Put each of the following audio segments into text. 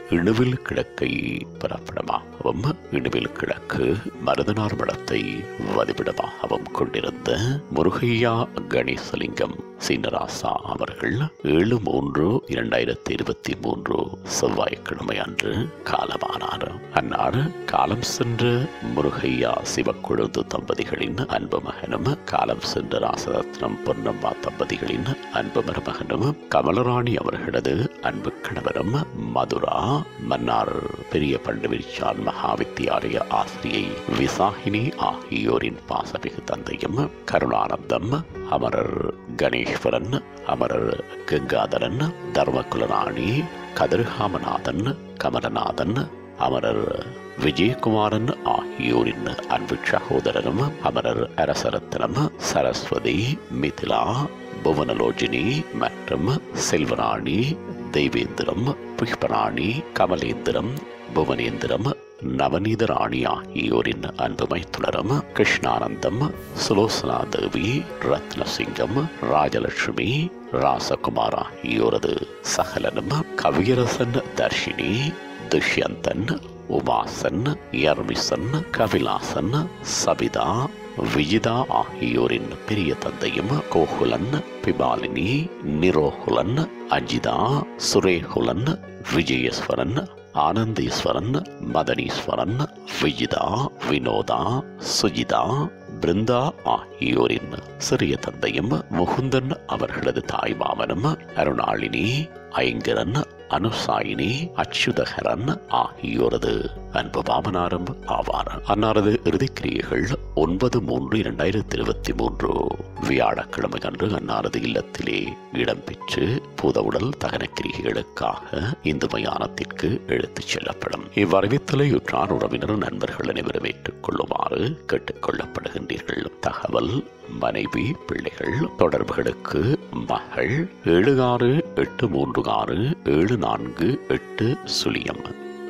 இணுவில் கிழக்கை பிறப்பிடமாகவும் இணுவில் கிழக்கு மருதனார் மடத்தை வதிவிடமாகவும் கொண்டிருந்த முருகையா கணேசலிங்கம் சீனராசா அவர்கள் ஏழு மூன்று இரண்டாயிரத்தி இருபத்தி மூன்று செவ்வாய்க்கிழமை அன்று காலமானார் அன்னார் காலம் சென்ற முருகையா சிவக்குழுந்து தம்பதிகளின் அன்பு மகனும் காலம் சென்ற ராசரத்னம் பொன்னம்மா தம்பதிகளின் அன்பு மருமகனும் கமலராணி அவர்களது அன்பு கணவரும் மதுரா மன்னார் பெரிய பண்டுவிரிச்சான் மகாவித்தியாலய ஆசிரியை விசாகினி ஆகியோரின் பாசமிகு தந்தையும் கருணானந்தம் அமரர் கணேஸ்வரன் அமரர் கங்காதரன் தர்மகுலராணி கதிர்காமநாதன் கமலநாதன் அமரர் விஜயகுமாரன் ஆகியோரின் அன்பு சகோதரனும் அமரர் அரசரத்னம் சரஸ்வதி மிதிலா புவனலோஜினி மற்றும் செல்வராணி தெய்வேந்திரம் புஷ்பராணி கமலேந்திரம் புவனேந்திரம் நவநீதராணி ஆகியோரின் அன்புமை தொடரும் கிருஷ்ணானந்தம் சுலோசனா தேவி ரத்னசிங்கம் ராஜலட்சுமி ராசகுமார் ஆகியோரது சகலனும் கவியரசன் தர்ஷினி துஷ்யந்தன் உமாசன் யர்மிசன் கவிலாசன் சபிதா விஜிதா ஆகியோரின் பெரிய தந்தையும் கோகுலன் பிபாலினி நிரோகுலன் அஜிதா சுரேகுலன் விஜயஸ்வரன் ஆனந்தீஸ்வரன் மதனீஸ்வரன் விஜிதா வினோதா சுஜிதா பிருந்தா ஆகியோரின் சிறிய தந்தையும் முகுந்தன் அவர்களது தாய் மாமனும் அருணாளினி ஐங்கரன் அனுசாயினி அச்சுதகரன் ஆகியோரது அன்பு மாமனாரும் ஆவார் அன்னாரது இறுதிக்கிரியைகள் ஒன்பது மூன்று இரண்டாயிரத்தி இருபத்தி மூன்று வியாழக்கிழமை அன்று அன்னாரது இல்லத்திலே இடம்பெற்று பூதவுடல் தகன கிரிகைகளுக்காக இந்து மயானத்திற்கு எடுத்துச் செல்லப்படும் இவ்வறிவித்தலை உற்றார் உறவினர் நண்பர்கள் அனைவரும் ஏற்றுக் கொள்ளுமாறு கேட்டுக் கொள்ளப்படுகின்றீர்கள் தகவல் மனைவி பிள்ளைகள் தொடர்புகளுக்கு மகள் ஏழு ஆறு எட்டு மூன்று ஆறு ஏழு நான்கு எட்டு சுழியம்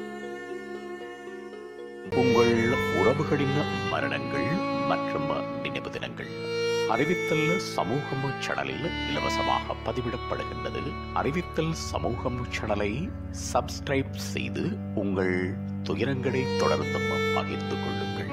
உங்கள் உறவுகளின் மரணங்கள் மற்றும் நினைவு தினங்கள் அறிவித்தல் சமூகம் சேனலில் இலவசமாக பதிவிடப்படுகின்றது அறிவித்தல் சமூகம் சேனலை சப்ஸ்கிரைப் செய்து உங்கள் துயரங்களை தொடர்ந்தும் பகிர்ந்து கொள்ளுங்கள்